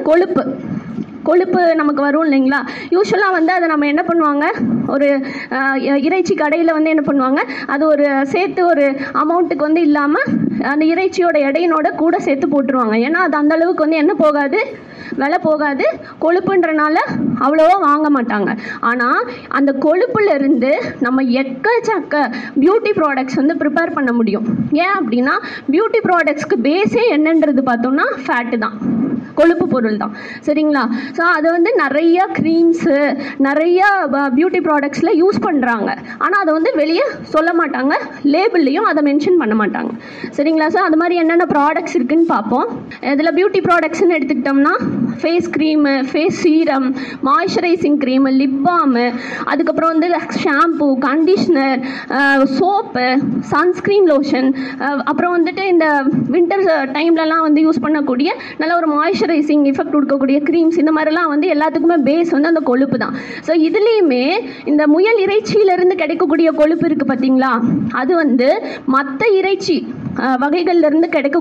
கொழுப்பு கொழுப்பு நமக்கு வரும் இல்லைங்களா யூஸ்வலாக வந்து அதை நம்ம என்ன பண்ணுவாங்க ஒரு அஹ், இ- இறைச்சி கடையில் வந்து என்ன பண்ணுவாங்க அது ஒரு சேர்த்து ஒரு அமௌண்ட்டுக்கு வந்து இல்லாமல் அந்த இறைச்சியோட எடையினோட கூட சேர்த்து போட்டுருவாங்க ஏன்னா அது அந்த அளவுக்கு வந்து என்ன போகாது விலை போகாது கொழுப்புன்றனால அவ்வளோவா வாங்க மாட்டாங்க ஆனால் அந்த கொழுப்புல இருந்து நம்ம எக்கச்சக்க பியூட்டி ப்ராடக்ட்ஸ் வந்து ப்ரிப்பேர் பண்ண முடியும் ஏன் அப்படின்னா பியூட்டி ப்ராடக்ட்ஸ்க்கு பேஸே என்னன்றது பார்த்தோம்னா ஃபேட்டு தான் கொழுப்பு பொருள் தான் சரிங்களா ஸோ அது வந்து நிறைய க்ரீம்ஸு நிறைய பியூட்டி ப்ராடக்ட்ஸில் யூஸ் பண்ணுறாங்க ஆனால் அதை வந்து வெளியே சொல்ல மாட்டாங்க லேபிள்லையும் அதை மென்ஷன் பண்ண மாட்டாங்க சரிங்களா ஸோ அது மாதிரி என்னென்ன ப்ராடக்ட்ஸ் இருக்குன்னு பார்ப்போம் இதில் பியூட்டி ப்ராடக்ட்ஸ்னு எடுத்துக்கிட்டோம்னா face cream face serum moisturising cream lip balm அதுக்கப்புறம் வந்து shampoo conditioner soap sunscreen lotion அப்புறம் வந்துட்டு இந்த வின்டர் டைம்லலாம் வந்து யூஸ் பண்ணக்கூடிய நல்ல ஒரு மாய்ஸ்சரைசிங் எஃபெக்ட் கொடுக்கக்கூடிய க்ரீம்ஸ் இந்த மாதிரிலாம் வந்து எல்லாத்துக்குமே பேஸ் வந்து அந்த கொழுப்பு தான் ஸோ இதுலேயுமே இந்த முயல் இறைச்சியிலிருந்து கிடைக்கக்கூடிய கொழுப்பு இருக்குது பார்த்தீங்களா அது வந்து மற்ற இறைச்சி அஹ், வகைகள்ல இருந்து கிடைக்க